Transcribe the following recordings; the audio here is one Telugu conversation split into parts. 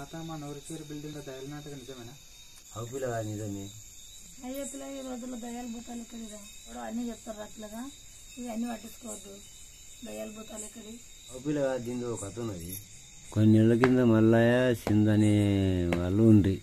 తాత మా నోరిచేరు బిల్డింగ్ లో దయల నాటకం నిజమేనా అవుపిలగా నిజమే అయ్యే పిల్ల ఈ రోజుల్లో దయాలు భూతాలు ఎక్కడిరా ఇప్పుడు అన్నీ చెప్తారు అట్లాగా ఇవి అన్నీ పట్టించుకోవద్దు దయాలు భూతాలు ఎక్కడి అవుపిలగా దీనిలో ఒక కథ ఉన్నది కొన్ని నెలల కింద మల్లయ్య సింధ్ అనే వాళ్ళు ఉండ్రి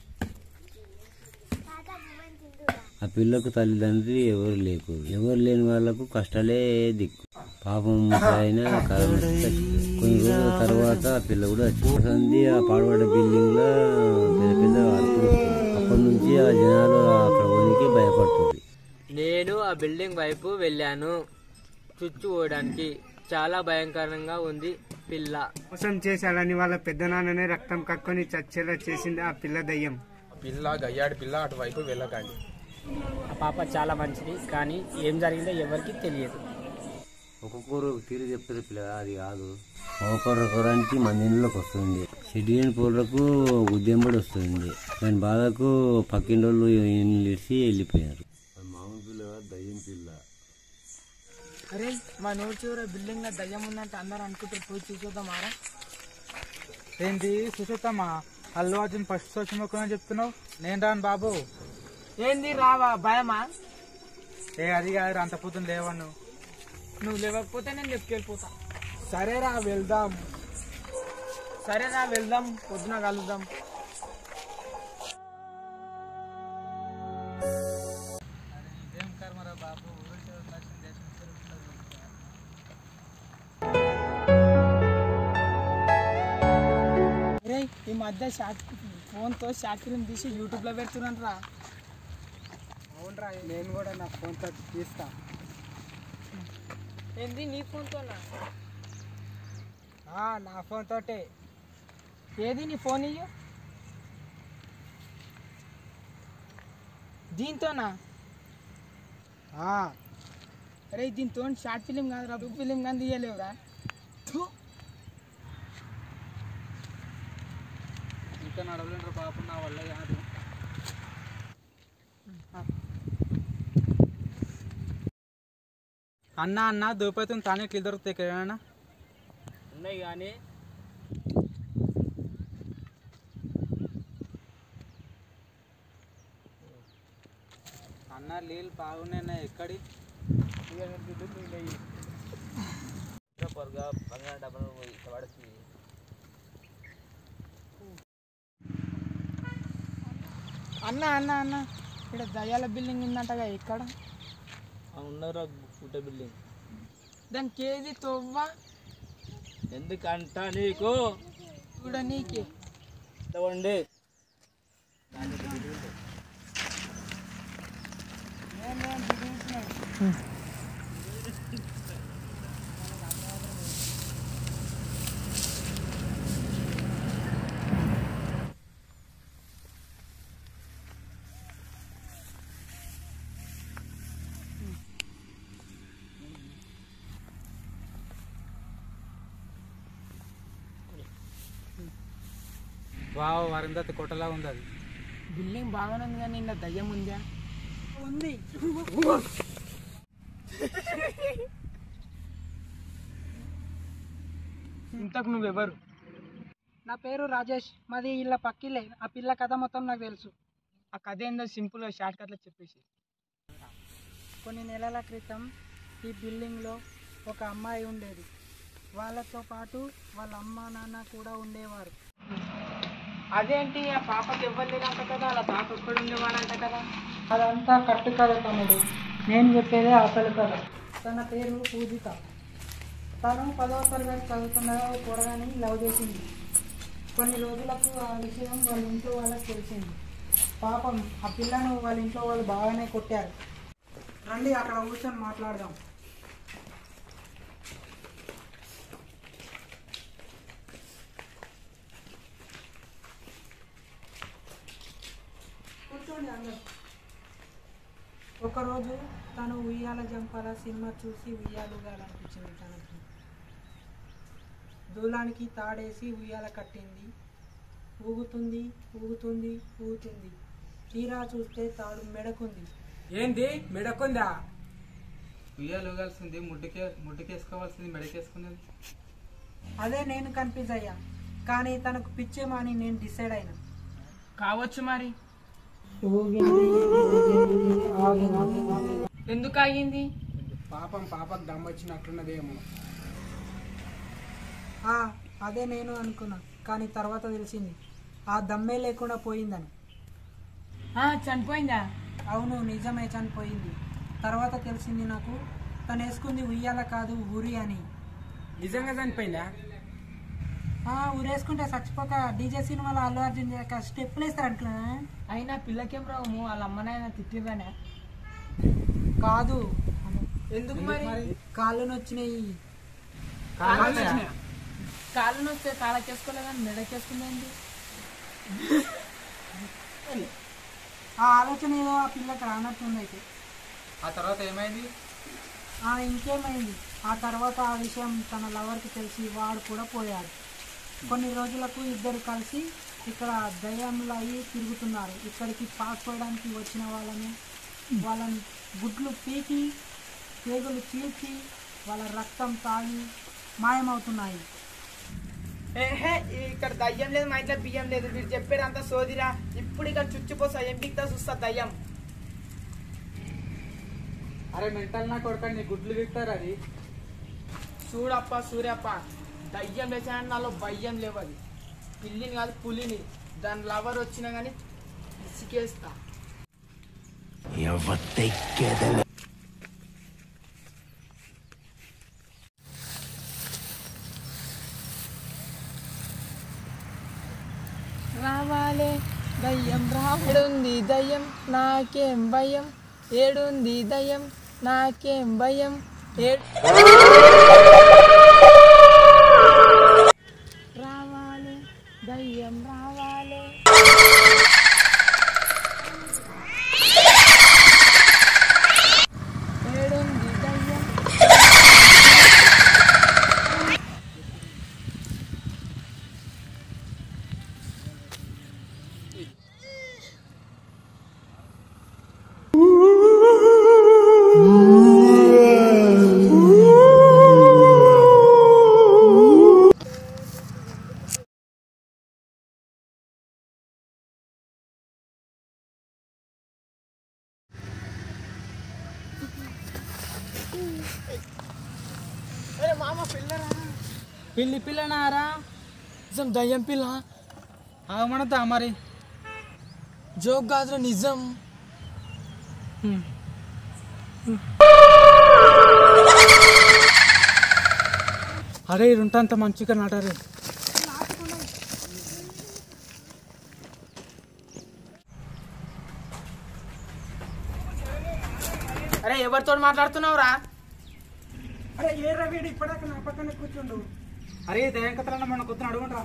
ఆ పిల్లకు తల్లిదండ్రి ఎవరు లేకు ఎవరు లేని వాళ్ళకు కష్టాలే దిక్కు పాపం ఆయన కరోనా వచ్చి చచ్చిపోయింది. కొన్ని రోజుల తర్వాత ఆ పిల్ల కూడా వచ్చింది ఆ పాడుపడ్డ బిల్డింగ్ లో పెద్ద పెద్ద అరుపులు వస్తున్నాయి. అప్పటి నుంచి ఆ జనాలు అక్కడ పోనీకి భయపడుతుంది నేను ఆ బిల్డింగ్ వైపు వెళ్ళాను చుచ్చు పోయడానికి చాలా భయంకరంగా ఉంది పిల్ల మోసం చేశాడని వాళ్ళ పెద్దనాన్ననే రక్తం కక్కుని చచ్చేలా చేసింది ఆ పిల్ల దయ్యం పిల్ల గయ్యాడి పిల్ల అటువైపు వెళ్ళకండి ఆ పాప చాలా మంచిది కానీ ఏం జరిగిందో ఎవరికి తెలియదు ఒక్కొక్కరు తీరు చెప్తారు పిల్ల అది కాదు ఒకరొకరానికి మంది ఇంట్లోకి వస్తుంది సిటిజన్ పౌరులకు ఉద్యమం వస్తుంది దాని బాధకు పక్కింటి వాళ్ళు ఇచ్చి వెళ్ళిపోయారు మామూలు పిల్ల దయ్యం పిల్ల అరే మా నోటి చివర బిల్డింగ్ లో దయ్యం ఉందంటే అందరూ అనుకుంటారు పోయి చూసేద్దామారా ఏంటి సుశీతమ్మా అల్లు అర్జున్ ఫస్ట్ వచ్చి మొక్కని చెప్తున్నావు నేను రాను బాబు ఏంది రావా భయమా ఏ అది కాదు అంత పొద్దున లేవను నువ్వు లేవకపోతే నేను చెప్పుకెళ్ళిపోతా సరేరా వెళ్దాం సరేనా వెళ్దాం పొద్దున కలుద్దాం అరే ఈ మధ్య షార్ట్ ఫోన్తో షార్ట్ ఫిల్మ్ తీసి యూట్యూబ్లో పెడుతున్నాను రా అవునరా నేను కూడా నా ఫోన్తో తీస్తా ఏంది నీ ఫోన్తోనా ఆ, నా ఫోన్ తోటే ఏది నీ ఫోన్ ఇయ్యు దీంతోనా ఆ, అరే దీంతో షార్ట్ ఫిలిం కాదురా టూ ఫిలిం కానీ తీయలేవురా థు. ఇంకా నడవలేరు బాబు నా వల్ల కాదు అన్న అన్న దూపైతుంది తానే ఇట్లా దొరుకుతాయి ఎక్కడైనా ఉన్నాయి కానీ అన్న నీళ్ళు బాగున్నాయి ఎక్కడి అన్న అన్న అన్న ఇక్కడ దయ్యాల బిల్డింగ్ ఉందంటగా ఇక్కడ ఉన్నారా గుట్ట బిల్డింగ్ దానికి ఏది తొవ్వ ఎందుకంట నీకు కూడా నీకే ఇవ్వండి వావ్ వరిందత్ కొట్టలా ఉంది అది బిల్డింగ్ బాగానే ఉంది కానీ నిన్న దయ్యం ఉందా ఉంది ఇంతకు నువ్వెవరు నా పేరు రాజేష్ మాది ఇళ్ళ పక్కిలే ఆ పిల్ల కథ మొత్తం నాకు తెలుసు ఆ కథ ఏందో సింపుల్గా షార్ట్ కట్లో చెప్పేసి కొన్ని నెలల క్రితం ఈ బిల్డింగ్లో ఒక అమ్మాయి ఉండేది వాళ్ళతో పాటు వాళ్ళ అమ్మ నాన్న కూడా ఉండేవారు అదేంటి ఆ పాపకి ఇవ్వలేదంట కదా అలా పాప ఎక్కడ ఉండేవాడంట కదా అదంతా కట్టు కథ తమ్ముడు నేను చెప్పేదే అసలు కథ తన పేరు పూజిత తను పదవ తరగతి చదువుతుండగా ఒక కూరగాని లవ్ చేసింది కొన్ని రోజులకు ఆ విషయం వాళ్ళ ఇంట్లో వాళ్ళకి తెలిసింది పాపం ఆ పిల్లను వాళ్ళ ఇంట్లో వాళ్ళు బాగానే కొట్టారు రండి అక్కడ కూర్చొని మాట్లాడదాం కూర్చోండి అందరూ ఒకరోజు తను ఉయ్యాల జంపాల సినిమా చూసి ఉయ్యాలుగాలనిపించింది తనకి దూలానికి తాడేసి ఉయ్యాల కట్టింది ఊగుతుంది ఊగుతుంది ఊగుతుంది తీరా చూస్తే తాడు మెడకుంది ఏంది మెడకుందా ఉయ్యాలు ఊగాల్సింది ముడ్డుకే ముడ్డుకేసుకోవాల్సింది మెడకేసుకునేది అదే నేను కన్ఫ్యూజ్ అయ్యా కానీ తనకు పిచ్చేమో అని నేను డిసైడ్ అయినా కావచ్చు మరి ఎందుకు ఆగింది పాపం పాపకు దమ్మ వచ్చినట్లున్నదేమో ఆ, అదే నేను అనుకున్నా కానీ తర్వాత తెలిసింది ఆ దమ్మే లేకుండా పోయిందని ఆ, చనిపోయిందా అవును నిజమే చనిపోయింది తర్వాత తెలిసింది నాకు తను వేసుకుంది ఉయ్యాల కాదు ఊరి అని నిజంగా చనిపోయిందా ఆ, ఊరేసుకుంటే చచ్చిపోక డీజే సినిమాలో అల్లు అర్జున్ చేయక స్టెప్పులు వేస్తారంట్లా అయినా పిల్లకేం రాము వాళ్ళ అమ్మనైనా తిట్టిందనే కాదు ఎందుకు మరి కాళ్ళు నొచ్చినాయి కాళ్ళు నొస్తే కాళ్ళకేసుకోలేదని మెడకేసుకుందేంటి ఆ ఆలోచన ఏదో ఆ పిల్లకి రానట్టుంది అయితే ఆ తర్వాత ఏమైంది ఆ ఇంకేమైంది ఆ తర్వాత ఆ విషయం తన లవర్కి తెలిసి వాడు కూడా పోయాడు కొన్ని రోజులకు ఇద్దరు కలిసి ఇక్కడ దయ్యంలో అయ్యి తిరుగుతున్నారు ఇక్కడికి పాస్ పోయడానికి వచ్చిన వాళ్ళని వాళ్ళని గుడ్లు పీకి పేగులు చీల్చి వాళ్ళ రక్తం తాగి మాయమవుతున్నాయి ఏహే ఇక్కడ దయ్యం లేదు మా ఇంట్లో బియ్యం లేదు మీరు చెప్పేది అంతా సోదిరా ఇప్పుడు ఇక్కడ చుచ్చిపోసా ఏం బిగ్తా చూస్తా దయ్యం అరే మెంటల్ నా కొడుక నీ గుడ్లు విక్తారు అది చూడప్ప సూర్యప్ప దయ్యం లేచాయని నాలో భయం లేవు అది పిల్లిని కాదు పులిని దాని లవర్ వచ్చినా కానీ ఇసికేస్తా రావాలే దయ్యం రావడుంది దయ్యం నాకేం భయం ఏడుంది దయ్యం నాకేం భయం ఏడు రావాలి దయ్యం రావాలి ఏడుంది దయ్యం మామ పిల్లరా పిల్లి పిల్లనారా నిజం దయ్యం పిల్ల అవమనతా మరి జోక్ కాదురా నిజం అరే ఉంటంత మంచిగా నాటారు అరే ఎవరితో మాట్లాడుతున్నావురా అరే ఏ రవిడు ఇప్పటిదాకా నా పక్కన కూర్చుండు అరే దయ్యం కథలన్న మన కొద్దిన అడుగుంటా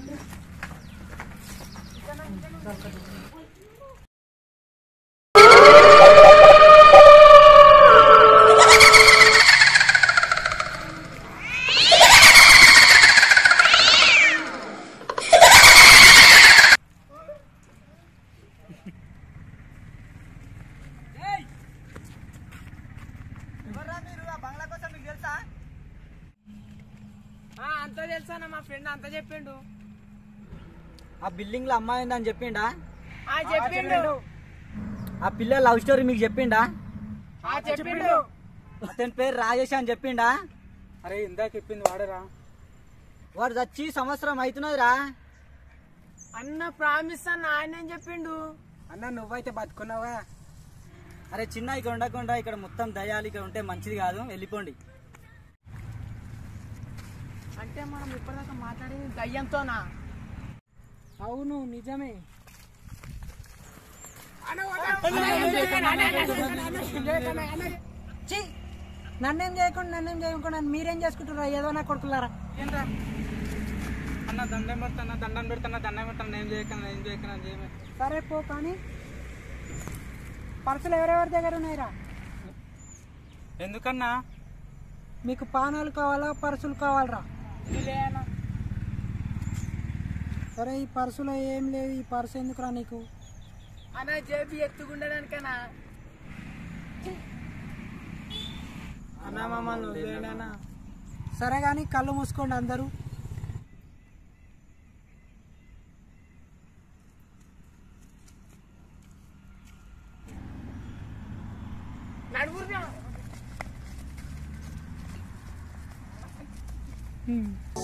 ఆ, అంతా తెలుసా మా ఫ్రెండ్ అంతా చెప్పిండు ఆ బిల్డింగ్ లో అమ్మాయి ఉందని చెప్పిండా ఆ చెప్పిండు ఆ పిల్ల లవ్ స్టోరీ మీకు చెప్పిండా ఆ చెప్పిండు అతని పేరు రాజేష్ అని చెప్పిండా అరే ఇందాక చెప్పింది వాడరా వాడు చచ్చి సంవత్సరం అవుతున్నదిరా అన్న ప్రామిస్ అన్న ఆయన ఏం చెప్పిండు అన్న నువ్వైతే బతుకున్నావా అరే చిన్న ఇక్కడ ఉండకుండా ఇక్కడ మొత్తం దయాలు ఇక్కడ ఉంటే మంచిది కాదు వెళ్ళిపోండి అంటే మనం ఇప్పటిదాకా మాట్లాడింది దయ్యంతోనా అవును నిజమే ఛీ! నన్నేం చేయకుండా నన్నేం చేయకుండా మీరేం చేసుకుంటారా ఏదో నా కొడుకులారా ఏంట్రా అన్న దండం పెడతాను దండం పెడతాను దండం పెడతాను ఏం చేయకన్నా ఏం చేయకన్నా చేయమే సరే పో కానీ పర్సులు ఎవరెవరి దగ్గర ఉన్నాయిరా ఎందుకన్నా మీకు పానాలు కావాలా పర్సులు కావాలరా సరే ఈ పర్సులో ఏం లేవు ఈ పర్సు ఎందుకురా నీకు అన్న జేబీ ఎత్తుకుండడానికనా అన్న మమ్మల్ని వదిలేనా సరే కానీ కళ్ళు మూసుకోండి అందరూ ఊరికే